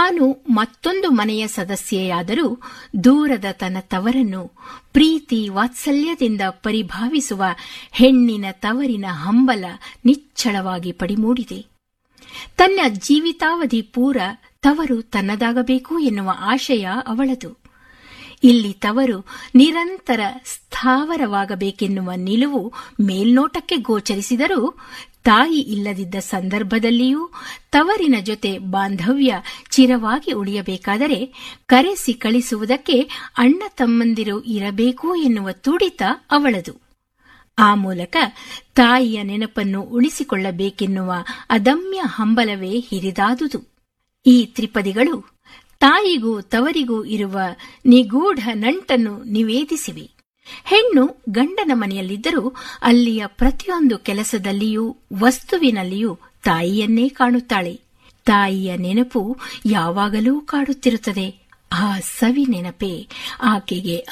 ತಾನು ಮತ್ತೊಂದು ಮನೆಯ ಸದಸ್ಯೆಯಾದರೂ ದೂರದ ತನ್ನ ತವರನ್ನು ಪ್ರೀತಿ ವಾತ್ಸಲ್ಯದಿಂದ ಪರಿಭಾವಿಸುವ ಹೆಣ್ಣಿನ ತವರಿನ ಹಂಬಲ ನಿಚ್ಚಳವಾಗಿ ಪಡಿಮೂಡಿದೆ ತನ್ನ ಜೀವಿತಾವಧಿ ಪೂರ ತವರು ತನ್ನದಾಗಬೇಕು ಎನ್ನುವ ಆಶಯ ಅವಳದು ಇಲ್ಲಿ ತವರು ನಿರಂತರ ಸ್ಥಾವರವಾಗಬೇಕೆನ್ನುವ ನಿಲುವು ಮೇಲ್ನೋಟಕ್ಕೆ ಗೋಚರಿಸಿದರೂ ತಾಯಿ ಇಲ್ಲದಿದ್ದ ಸಂದರ್ಭದಲ್ಲಿಯೂ ತವರಿನ ಜೊತೆ ಬಾಂಧವ್ಯ ಚಿರವಾಗಿ ಉಳಿಯಬೇಕಾದರೆ ಕರೆಸಿ ಕಳಿಸುವುದಕ್ಕೆ ಅಣ್ಣ ತಮ್ಮಂದಿರು ಇರಬೇಕು ಎನ್ನುವ ತುಡಿತ ಅವಳದು ಆ ಮೂಲಕ ತಾಯಿಯ ನೆನಪನ್ನು ಉಳಿಸಿಕೊಳ್ಳಬೇಕೆನ್ನುವ ಅದಮ್ಯ ಹಂಬಲವೇ ಹಿರಿದಾದುದು ಈ ತ್ರಿಪದಿಗಳು ತಾಯಿಗೂ ತವರಿಗೂ ಇರುವ ನಿಗೂಢ ನಂಟನ್ನು ನಿವೇದಿಸಿವೆ ಹೆಣ್ಣು ಗಂಡನ ಮನೆಯಲ್ಲಿದ್ದರೂ ಅಲ್ಲಿಯ ಪ್ರತಿಯೊಂದು ಕೆಲಸದಲ್ಲಿಯೂ ವಸ್ತುವಿನಲ್ಲಿಯೂ ತಾಯಿಯನ್ನೇ ಕಾಣುತ್ತಾಳೆ ತಾಯಿಯ ನೆನಪು ಯಾವಾಗಲೂ ಕಾಡುತ್ತಿರುತ್ತದೆ ಆ ಸವಿ ನೆನಪೇ ಆಕೆಗೆ